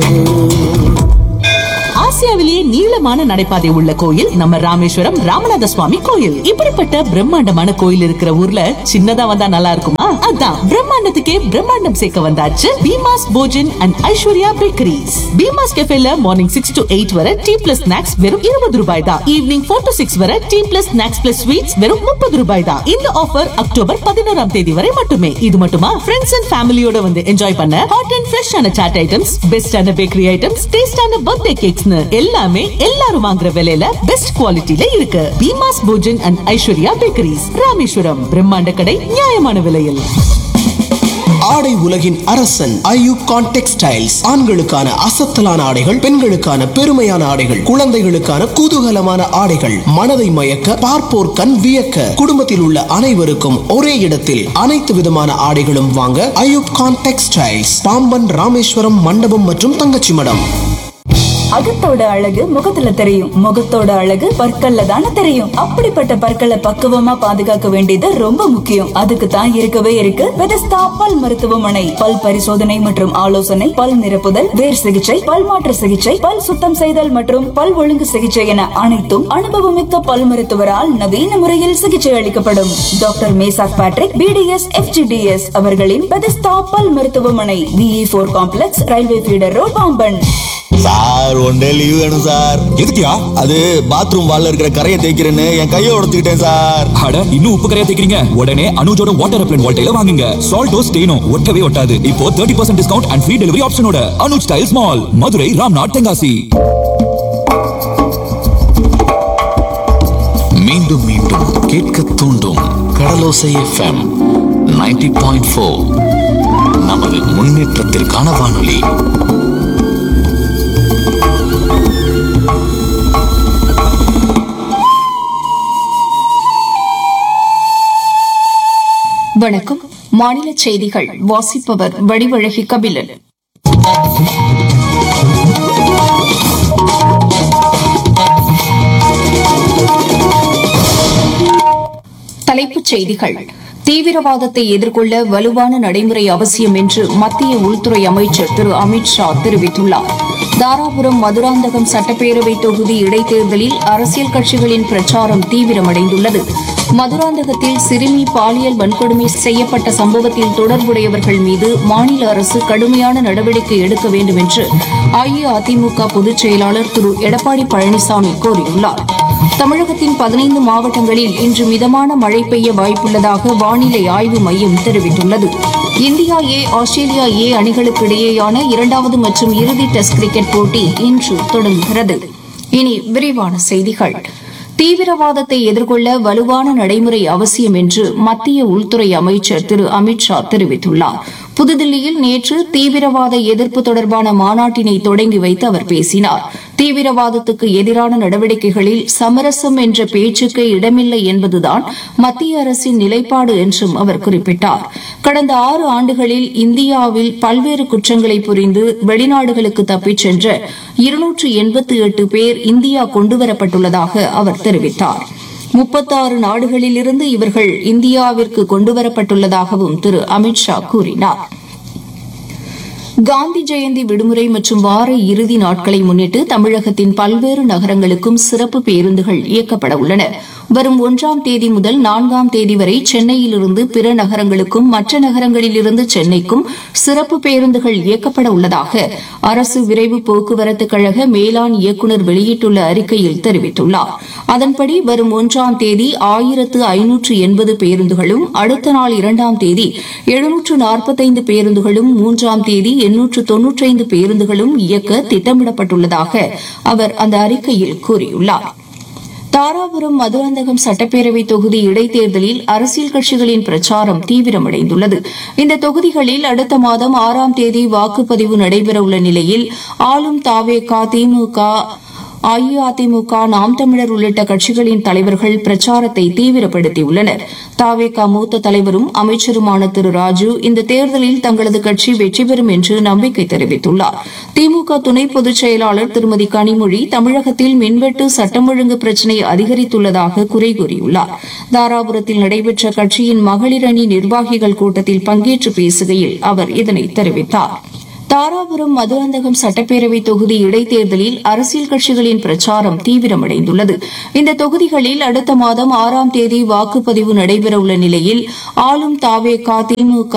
ஆசியாவிலேயே நீளமான நடைபாதை உள்ள கோயில் நம்ம ராமேஸ்வரம் ராமநாத சுவாமி கோயில் இப்படிப்பட்ட பிரம்மாண்டமான கோயில் இருக்கிற ஊர்ல சின்னதா வந்தா நல்லா இருக்குமா அதான் பிரம்மாண்டத்துக்கே பிரம்மாண்டம் சேர்க்க வந்தாச்சு பீமாஸ் போஜன் அண்ட் ஐஸ்வர்யா பேக்கரிஸ் பீமாஸ் கெஃபேல மார்னிங் சிக்ஸ் to எயிட் வரை டீ பிளஸ் ஸ்நாக்ஸ் வெறும் இருபது ரூபாய் தான் ஈவினிங் ஃபோர் to சிக்ஸ் வரை tea plus snacks plus sweets வெறும் முப்பது ரூபாய் தான் இந்த ஆஃபர் அக்டோபர் பதினோராம் தேதி வரை மட்டுமே இது மட்டுமா ஃப்ரெண்ட்ஸ் அண்ட் ஃபேமிலியோட வந்து என்ஜாய் பண்ண ஹாட் அண்ட் ஃப்ரெஷ்ஷான சாட் ஐட்டம்ஸ் பெஸ்டான பேக்கரி ஐட்டம்ஸ் டேஸ்டான பர்த்டே கேக்ஸ்னு எல்லாமே எல்லாரும் வாங்குற விலையில பெஸ்ட் குவாலிட்டில இருக்கு பீமாஸ் போஜன் அண்ட் ஐஸ்வர்யா பேக்கரிஸ் ராமேஸ்வரம் பிரம்மாண்ட கடை நியாயமான விலையில் ஆடை உலகின் அரசன் ஐயூகான் டெக்ஸ்டைல்ஸ் ஆண்களுக்கான அசத்தலான ஆடைகள் பெண்களுக்கான பெருமையான ஆடைகள் குழந்தைகளுக்கான குதூகலமான ஆடைகள் மனதை மயக்க பார்ப்போர் கண் வியக்க குடும்பத்தில் உள்ள அனைவருக்கும் ஒரே இடத்தில் அனைத்து விதமான ஆடைகளும் வாங்க ஐயூப்கான் டெக்ஸ்டைல்ஸ் பாம்பன் ராமேஸ்வரம் மண்டபம் மற்றும் தங்கச்சி மடம் அகத்தோட அழகு முகத்துல தெரியும் முகத்தோட அழகு பற்கள்ல தானே தெரியும் அப்படிப்பட்ட பற்களை பக்குவமா பாதுகாக்க வேண்டியது ரொம்ப முக்கியம் அதுக்கு தான் இருக்கவே இருக்கு பெதஸ்தா பல் மருத்துவமனை பல் பரிசோதனை மற்றும் ஆலோசனை பல் நிரப்புதல் வேர் சிகிச்சை பல் மாற்று சிகிச்சை பல் சுத்தம் செய்தல் மற்றும் பல் ஒழுங்கு சிகிச்சை என அனைத்தும் அனுபவமிக்க பல் மருத்துவரால் நவீன முறையில் சிகிச்சை அளிக்கப்படும் doctor Meshach Patrick BDS FGDS அவர்களின் பெதஸ்தா பல் மருத்துவமனை விஇ போர் complex railway feeder road Pamban sir one day leave வேணும் சார் எதுக்குயா அது பாத்ரூம் வால்ல இருக்கிற கரையை தேய்க்கிறேன்னு என் கையை உடைச்சுக்கிட்டேன் சார் அட இன்னும் உப்பு கரையா தேக்கிறீங்க உடனே அனுஜோட வாட்டர் அப்ளன் வால்டைல வாங்குங்க சால்டோ ஸ்டெயினோ ஒட்டவே ஒட்டாது இப்போ 30% percent discount and free delivery ஆப்ஷனோட அனுஜ் ஸ்டைல்ஸ் மால் மதுரை ராம்நாத் தென்காசி மீண்டும் மீண்டும் கேட்க தூண்டும் கடலோசை எஃப்எம் 90.4 பாயிண்ட் ஃபோர் நமது முன்னேற்றத்திற்கான வானொலி வணக்கம் மாநில செய்திகள் வாசிப்பவர் வடிவழகி கபிலன் தலைப்புச் செய்திகள் தீவிரவாதத்தை எதிர்கொள்ள வலுவான நடைமுறை அவசியம் என்று மத்திய உள்துறை அமைச்சர் திரு அமித் ஷா தெரிவித்துள்ளார் தாராபுரம் மதுராந்தகம் சட்டப்பேரவை தொகுதி இடைத்தேர்தலில் அரசியல் கட்சிகளின் பிரச்சாரம் தீவிரமடைந்துள்ளது மதுராந்தகத்தில் சிறுமி பாலியல் வன்கொடுமை செய்யப்பட்ட சம்பவத்தில் தொடர்புடையவர்கள் மீது மாநில அரசு கடுமையான நடவடிக்கை எடுக்க வேண்டும் என்று அஇஅதிமுக பொதுச் செயலாளர் திரு எடப்பாடி பழனிசாமி கோரியுள்ளார் தமிழகத்தின் பதினைந்து மாவட்டங்களில் இன்று மிதமான மழை பெய்ய வாய்ப்புள்ளதாக வானிலை ஆய்வு மையம் தெரிவித்துள்ளது இந்தியா ஏ ஆஸ்திரேலியா ஏ அணிகளுக்கு இடையேயான இரண்டாவது மற்றும் இறுதி டெஸ்ட் கிரிக்கெட் போட்டி இன்று தொடங்குகிறது இனி விரிவான செய்திகள் தீவிரவாதத்தை எதிர்கொள்ள வலுவான நடைமுறை அவசியம் என்று மத்திய உள்துறை அமைச்சர் திரு அமித் ஷா தெரிவித்துள்ளார் புதுதில்லியில் நேற்று தீவிரவாத எதிர்ப்பு தொடர்பான மாநாட்டினை தொடங்கி வைத்து அவர் பேசினார் தீவிரவாதத்துக்கு எதிரான நடவடிக்கைகளில் சமரசம் என்ற பேச்சுக்கு இடமில்லை என்பதுதான் மத்திய அரசின் நிலைப்பாடு என்றும் அவர் குறிப்பிட்டார் கடந்த ஆறு ஆண்டுகளில் இந்தியாவில் பல்வேறு குற்றங்களை புரிந்து வெளிநாடுகளுக்கு தப்பிச் சென்ற இருநூற்று எண்பத்தி எட்டு பேர் இந்தியா கொண்டுவரப்பட்டுள்ளதாக அவர் தெரிவித்தார் முப்பத்தாறு நாடுகளிலிருந்து இவர்கள் இந்தியாவிற்கு கொண்டுவரப்பட்டுள்ளதாகவும் திரு அமித் ஷா கூறினார் காந்தி ஜெயந்தி விடுமுறை மற்றும் வார இறுதி நாட்களை முன்னிட்டு தமிழகத்தின் பல்வேறு நகரங்களுக்கும் சிறப்பு பேருந்துகள் இயக்கப்பட உள்ளன வரும் ஒன்றாம் தேதி முதல் நான்காம் தேதி வரை சென்னையிலிருந்து பிற நகரங்களுக்கும் மற்ற நகரங்களிலிருந்து சென்னைக்கும் சிறப்பு பேருந்துகள் இயக்கப்பட உள்ளதாக அரசு விரைவு போக்குவரத்து கழக மேலாண் இயக்குநர் வெளியிட்டுள்ள அறிக்கையில் தெரிவித்துள்ளார் அதன்படி வரும் ஒன்றாம் தேதி ஆயிரத்து ஐநூற்று எண்பது பேருந்துகளும் அடுத்த நாள் இரண்டாம் தேதி எழுநூற்று நாற்பத்தைந்து பேருந்துகளும் மூன்றாம் தேதி எண்ணூற்று தொன்னூற்றைந்து பேருந்துகளும் இயக்க திட்டமிடப்பட்டுள்ளதாக அவர் அந்த அறிக்கையில் கூறியுள்ளார் தாராபுரம் மதுராந்தகம் சட்டப்பேரவை தொகுதி இடைத்தேர்தலில் அரசியல் கட்சிகளின் பிரச்சாரம் தீவிரமடைந்துள்ளது இந்த தொகுதிகளில் அடுத்த மாதம் ஆறாம் தேதி வாக்குப்பதிவு நடைபெறவுள்ள நிலையில் ஆளும் தாவேகா திமுக அஇஅதிமுக நாம் தமிழர் உள்ளிட்ட கட்சிகளின் தலைவர்கள் பிரச்சாரத்தை தீவிரப்படுத்தியுள்ளனர் தாவேகா மூத்த தலைவரும் அமைச்சருமான திரு ராஜு இந்த தேர்தலில் தங்களது கட்சி வெற்றி பெறும் என்று நம்பிக்கை தெரிவித்துள்ளார் திமுக துணை பொதுச் செயலாளர் திருமதி கனிமொழி தமிழகத்தில் மின்வெட்டு சட்டம் ஒழுங்கு பிரச்சினை அதிகரித்துள்ளதாக குறை கூறியுள்ளார் தாராபுரத்தில் நடைபெற்ற கட்சியின் மகளிர் அணி நிர்வாகிகள் கூட்டத்தில் பங்கேற்று பேசுகையில் அவர் இதனை தெரிவித்தார் தாராபுரம் மதுராந்தகம் சட்டப்பேரவை தொகுதி இடைத்தேர்தலில் அரசியல் கட்சிகளின் பிரச்சாரம் தீவிரமடைந்துள்ளது இந்த தொகுதிகளில் அடுத்த மாதம் ஆறாம் தேதி வாக்குப்பதிவு நடைபெறவுள்ள நிலையில் ஆளும் தாவேகா திமுக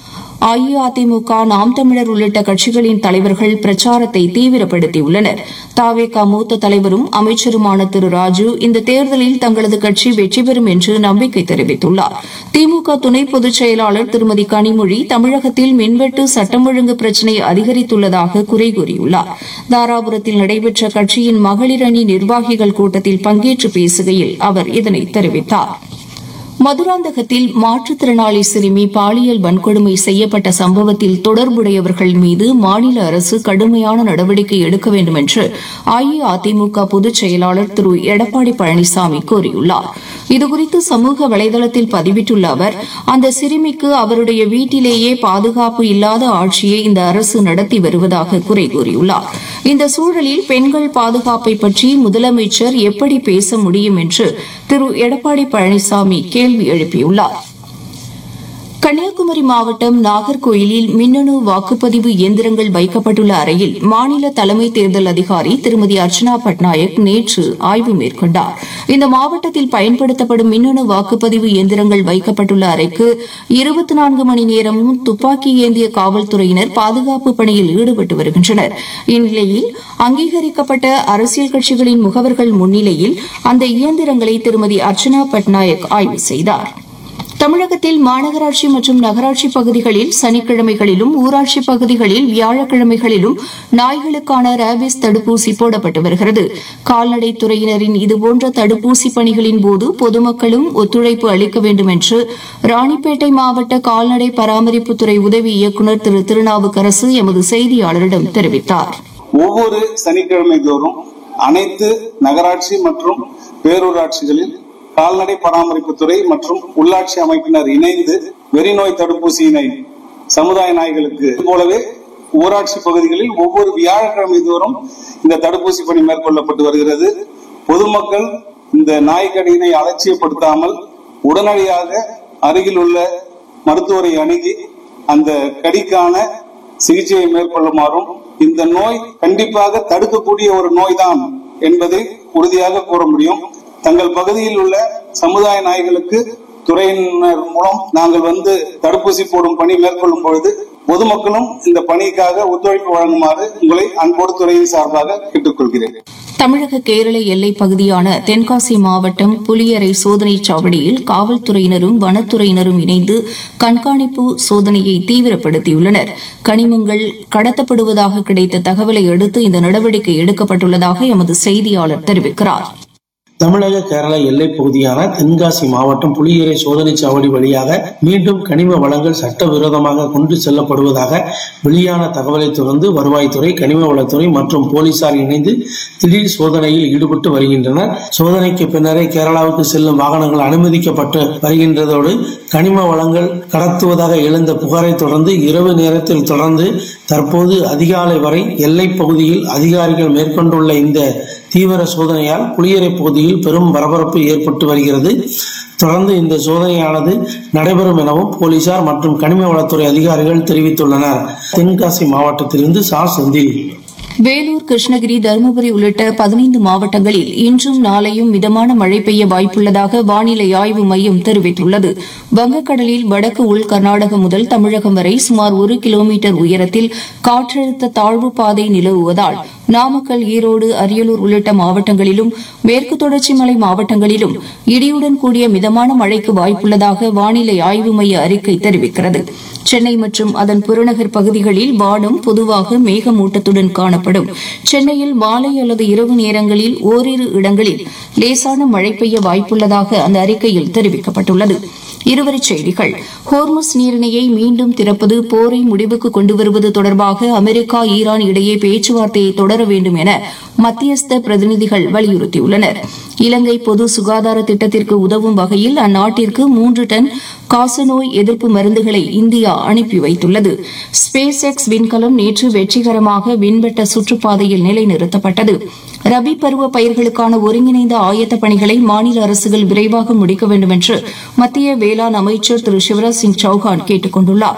அஇஅதிமுக நாம் தமிழர் உள்ளிட்ட கட்சிகளின் தலைவர்கள் பிரச்சாரத்தை தீவிரப்படுத்தியுள்ளனர் தாவேகா மூத்த தலைவரும் அமைச்சருமான திரு ராஜு இந்த தேர்தலில் தங்களது கட்சி வெற்றி பெறும் என்று நம்பிக்கை தெரிவித்துள்ளார் திமுக துணை பொதுச் செயலாளர் திருமதி கனிமொழி தமிழகத்தில் மின்வெட்டு சட்டம் ஒழுங்கு பிரச்சினை அதிகரித்துள்ளதாக குறை கூறியுள்ளார் தாராபுரத்தில் நடைபெற்ற கட்சியின் மகளிர் அணி நிர்வாகிகள் கூட்டத்தில் பங்கேற்று பேசுகையில் அவர் இதனை தெரிவித்தார் மதுராந்தகத்தில் மாற்றுத்திறனாளி சிறுமி பாலியல் வன்கொடுமை செய்யப்பட்ட சம்பவத்தில் தொடர்புடையவர்கள் மீது மாநில அரசு கடுமையான நடவடிக்கை எடுக்க வேண்டும் என்று அஇஅதிமுக பொதுச் செயலாளர் திரு எடப்பாடி பழனிசாமி கூறியுள்ளார் இதுகுறித்து சமூக வலைதளத்தில் பதிவிட்டுள்ள அவர் அந்த சிறுமிக்கு அவருடைய வீட்டிலேயே பாதுகாப்பு இல்லாத ஆட்சியை இந்த அரசு நடத்தி வருவதாக குறை கூறியுள்ளார் இந்த சூழலில் பெண்கள் பாதுகாப்பை பற்றி முதலமைச்சர் எப்படி பேச முடியும் என்று திரு எடப்பாடி பழனிசாமி கேள்வி எழுப்பியுள்ளார் கன்னியாகுமரி மாவட்டம் நாகர்கோயிலில் மின்னணு வாக்குப்பதிவு இயந்திரங்கள் வைக்கப்பட்டுள்ள அறையில் மாநில தலைமை தேர்தல் அதிகாரி திருமதி அர்ச்சனா பட்நாயக் நேற்று ஆய்வு மேற்கொண்டார் இந்த மாவட்டத்தில் பயன்படுத்தப்படும் மின்னணு வாக்குப்பதிவு இயந்திரங்கள் வைக்கப்பட்டுள்ள அறைக்கு இருபத்தி நான்கு மணி நேரமும் துப்பாக்கி ஏந்திய காவல்துறையினர் பாதுகாப்பு பணியில் ஈடுபட்டு வருகின்றனர் இந்நிலையில் அங்கீகரிக்கப்பட்ட அரசியல் கட்சிகளின் முகவர்கள் முன்னிலையில் அந்த இயந்திரங்களை திருமதி அர்ச்சனா பட்நாயக் ஆய்வு செய்தார் தமிழகத்தில் மாநகராட்சி மற்றும் நகராட்சி பகுதிகளில் சனிக்கிழமைகளிலும் ஊராட்சி பகுதிகளில் வியாழக்கிழமைகளிலும் நாய்களுக்கான ரேபிஸ் தடுப்பூசி போடப்பட்டு வருகிறது கால்நடைத்துறையினரின் இதுபோன்ற தடுப்பூசி பணிகளின் போது பொதுமக்களும் ஒத்துழைப்பு அளிக்க வேண்டும் என்று ராணிப்பேட்டை மாவட்ட கால்நடை பராமரிப்புத்துறை உதவி இயக்குநர் திரு திருநாவுக்கரசு எமது செய்தியாளரிடம் தெரிவித்தார் ஒவ்வொரு சனிக்கிழமை தோறும் அனைத்து நகராட்சி மற்றும் பேரூராட்சிகளில் கால்நடை பராமரிப்புத்துறை மற்றும் உள்ளாட்சி அமைப்பினர் இணைந்து வெறிநோய் தடுப்பூசியினை சமுதாய நாய்களுக்கு இது போலவே ஊராட்சி பகுதிகளில் ஒவ்வொரு வியாழக்கிழமை தோறும் இந்த தடுப்பூசி பணி மேற்கொள்ளப்பட்டு வருகிறது பொதுமக்கள் இந்த நாய்க்கடியினை அலட்சியப்படுத்தாமல் உடனடியாக அருகில் உள்ள மருத்துவரை அணுகி அந்த கடிக்கான சிகிச்சையை மேற்கொள்ளுமாறும் இந்த நோய் கண்டிப்பாக தடுக்கக்கூடிய ஒரு நோய்தான் என்பதை உறுதியாக கூற முடியும் தங்கள் பகுதியில் உள்ள சமுதாய நாய்களுக்கு துறையினர் மூலம் நாங்கள் வந்து தடுப்பூசி போடும் பணி மேற்கொள்ளும் பொழுது பொதுமக்களும் இந்த பணிக்காக ஒத்துழைப்பு வழங்குமாறு உங்களை அன்போடு துறையின் சார்பாக கேட்டுக்கொள்கிறேன் தமிழக கேரள எல்லைப் பகுதியான தென்காசி மாவட்டம் புலியரை சோதனைச் சாவடியில் காவல்துறையினரும் வனத்துறையினரும் இணைந்து கண்காணிப்பு சோதனையை தீவிரப்படுத்தியுள்ளனர் கனிமங்கள் கடத்தப்படுவதாக கிடைத்த தகவலை அடுத்து இந்த நடவடிக்கை எடுக்கப்பட்டுள்ளதாக எமது செய்தியாளர் தெரிவிக்கிறார் தமிழக கேரள எல்லைப் பகுதியான தென்காசி மாவட்டம் புலியரை சோதனைச் சாவடி வழியாக மீண்டும் கனிம வளங்கள் சட்டவிரோதமாக கொண்டு செல்லப்படுவதாக வெளியான தகவலை தொடர்ந்து வருவாய்த்துறை கனிம வளத்துறை மற்றும் போலீசார் இணைந்து திடீர் சோதனையில் ஈடுபட்டு வருகின்றனர் சோதனைக்கு பின்னரே கேரளாவுக்கு செல்லும் வாகனங்கள் அனுமதிக்கப்பட்டு வருகின்றதோடு கனிம வளங்கள் கடத்துவதாக எழுந்த புகாரை தொடர்ந்து இரவு நேரத்தில் தொடர்ந்து தற்போது அதிகாலை வரை எல்லைப் பகுதியில் அதிகாரிகள் மேற்கொண்டுள்ள இந்த தீவிர சோதனையால் புளியரை பகுதியில் பெரும் பரபரப்பு ஏற்பட்டு வருகிறது தொடர்ந்து இந்த சோதனையானது நடைபெறும் எனவும் போலீசார் மற்றும் கனிம வளத்துறை அதிகாரிகள் தெரிவித்துள்ளனர் தென்காசி மாவட்டத்திலிருந்து சா செந்தில் வேலூர் கிருஷ்ணகிரி தருமபுரி உள்ளிட்ட பதினைந்து மாவட்டங்களில் இன்றும் நாளையும் மிதமான மழை பெய்ய வாய்ப்புள்ளதாக வானிலை ஆய்வு மையம் தெரிவித்துள்ளது வங்கக்கடலில் வடக்கு உள் கர்நாடகம் முதல் தமிழகம் வரை சுமார் ஒரு கிலோமீட்டர் உயரத்தில் காற்றழுத்த தாழ்வு பாதை நிலவுவதால் நாமக்கல் ஈரோடு அரியலூர் உள்ளிட்ட மாவட்டங்களிலும் மேற்கு தொடர்ச்சி மலை மாவட்டங்களிலும் இடியுடன் கூடிய மிதமான மழைக்கு வாய்ப்புள்ளதாக வானிலை ஆய்வு மைய அறிக்கை தெரிவிக்கிறது சென்னை மற்றும் அதன் புறநகர் பகுதிகளில் வானம் பொதுவாக மேகமூட்டத்துடன் காணப்படும் சென்னையில் மாலை அல்லது இரவு நேரங்களில் ஓரிரு இடங்களில் லேசான மழை பெய்ய வாய்ப்புள்ளதாக அந்த அறிக்கையில் தெரிவிக்கப்பட்டுள்ளது இருவரிச் செய்திகள் ஹோர்முஸ் நீரிணையை மீண்டும் திறப்பது போரை முடிவுக்கு கொண்டு வருவது தொடர்பாக அமெரிக்கா ஈரான் இடையே பேச்சுவார்த்தையை தொடர வேண்டும் என மத்தியஸ்த பிரதிநிதிகள் வலியுறுத்தியுள்ளனர் இலங்கை பொது சுகாதார திட்டத்திற்கு உதவும் வகையில் அந்நாட்டிற்கு மூன்று டன் காசநோய் எதிர்ப்பு மருந்துகளை இந்தியா அனுப்பி வைத்துள்ளது ஸ்பேஸ் எக்ஸ் விண்கலம் நேற்று வெற்றிகரமாக விண்வெட்ட சுற்றுப்பாதையில் நிலைநிறுத்தப்பட்டது ரபி பருவ பயிர்களுக்கான ஒருங்கிணைந்த ஆயத்த பணிகளை மாநில அரசுகள் விரைவாக முடிக்க வேண்டும் என்று மத்திய வேளாண் அமைச்சர் திரு சிவராஜ் சிங் சௌஹான் கேட்டுக் கொண்டுள்ளார்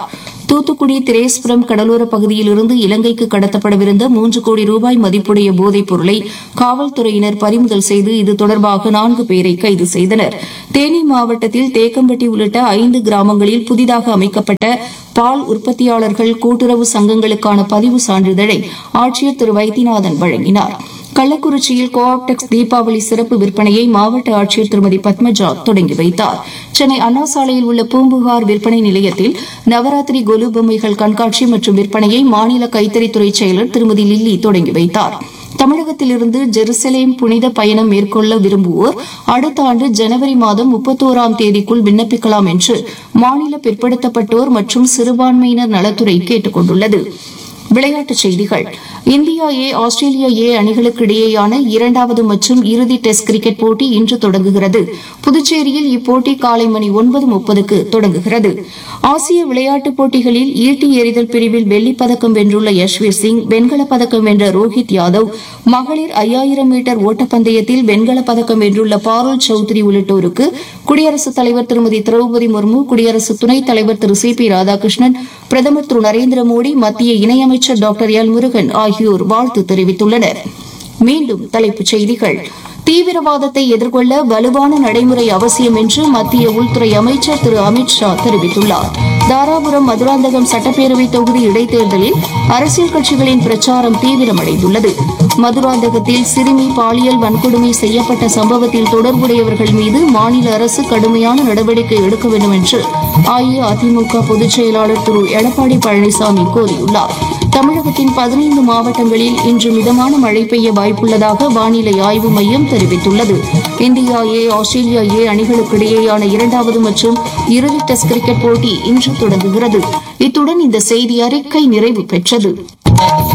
தூத்துக்குடி திரேஸ்புரம் கடலோர பகுதியிலிருந்து இலங்கைக்கு கடத்தப்படவிருந்த மூன்று கோடி ரூபாய் மதிப்புடைய போதைப் பொருளை காவல்துறையினர் பறிமுதல் செய்து இது தொடர்பாக நான்கு பேரை கைது செய்தனர் தேனி மாவட்டத்தில் தேக்கம்பட்டி உள்ளிட்ட ஐந்து கிராமங்களில் புதிதாக அமைக்கப்பட்ட பால் உற்பத்தியாளர்கள் கூட்டுறவு சங்கங்களுக்கான பதிவு சான்றிதழை ஆட்சியர் திரு வைத்தியநாதன் வழங்கினார் கள்ளக்குறிச்சியில் கோஆப்டெக்ஸ் தீபாவளி சிறப்பு விற்பனையை மாவட்ட ஆட்சியர் திருமதி பத்மஜா தொடங்கி வைத்தார் சென்னை அண்ணா சாலையில் உள்ள பூம்புகார் விற்பனை நிலையத்தில் நவராத்திரி கொலு பொம்மைகள் கண்காட்சி மற்றும் விற்பனையை மாநில கைத்தறித்துறை செயலர் திருமதி லில்லி தொடங்கி வைத்தார் தமிழகத்திலிருந்து ஜெருசலேம் புனித பயணம் மேற்கொள்ள விரும்புவோர் அடுத்த ஆண்டு ஜனவரி மாதம் முப்பத்தோராம் தேதிக்குள் விண்ணப்பிக்கலாம் என்று மாநில பிற்படுத்தப்பட்டோர் மற்றும் சிறுபான்மையினர் நலத்துறை கேட்டுக் கொண்டுள்ளது விளையாட்டுச் செய்திகள் இந்தியா ஏ ஆஸ்திரேலியா ஏ அணிகளுக்கு இடையேயான இரண்டாவது மற்றும் இறுதி டெஸ்ட் கிரிக்கெட் போட்டி இன்று தொடங்குகிறது புதுச்சேரியில் இப்போட்டி காலை மணி ஒன்பது முப்பதுக்கு தொடங்குகிறது ஆசிய விளையாட்டுப் போட்டிகளில் ஈட்டி எறிதல் பிரிவில் வெள்ளிப் பதக்கம் வென்றுள்ள யஷ்வீர் சிங் வெண்கலப் பதக்கம் வென்ற ரோஹித் யாதவ் மகளிர் ஐயாயிரம் மீட்டர் ஓட்டப்பந்தயத்தில் வெண்கலப் பதக்கம் வென்றுள்ள பாருல் சௌத்ரி உள்ளிட்டோருக்கு குடியரசுத் தலைவர் திருமதி திரௌபதி முர்மு குடியரசு துணைத் தலைவர் திரு சி பி ராதாகிருஷ்ணன் பிரதமர் திரு நரேந்திர மோடி மத்திய இணையமைச்சர் டாக்டர் எல் முருகன் ஆகியோர் வாழ்த்து தெரிவித்துள்ளனர் மீண்டும் தலைப்புச் செய்திகள் தீவிரவாதத்தை எதிர்கொள்ள வலுவான நடைமுறை அவசியம் என்று மத்திய உள்துறை அமைச்சர் திரு அமித் ஷா தெரிவித்துள்ளார் தாராபுரம் மதுராந்தகம் சட்டப்பேரவை தொகுதி இடைத்தேர்தலில் அரசியல் கட்சிகளின் பிரச்சாரம் தீவிரமடைந்துள்ளது மதுராந்தகத்தில் சிறுமி பாலியல் வன்கொடுமை செய்யப்பட்ட சம்பவத்தில் தொடர்புடையவர்கள் மீது மாநில அரசு கடுமையான நடவடிக்கை எடுக்க வேண்டும் என்று அஇஅதிமுக பொதுச் செயலாளர் திரு எடப்பாடி பழனிசாமி கோரியுள்ளார் தமிழகத்தின் பதினைந்து மாவட்டங்களில் இன்று மிதமான மழை பெய்ய வாய்ப்புள்ளதாக வானிலை ஆய்வு மையம் தெரிவித்துள்ளது இந்தியா ஏ ஆஸ்திரேலியா ஏ அணிகளுக்கு இடையேயான இரண்டாவது மற்றும் இறுதி டெஸ்ட் கிரிக்கெட் போட்டி இன்று தொடங்குகிறது இத்துடன் இந்த செய்தி அறிக்கை நிறைவு பெற்றது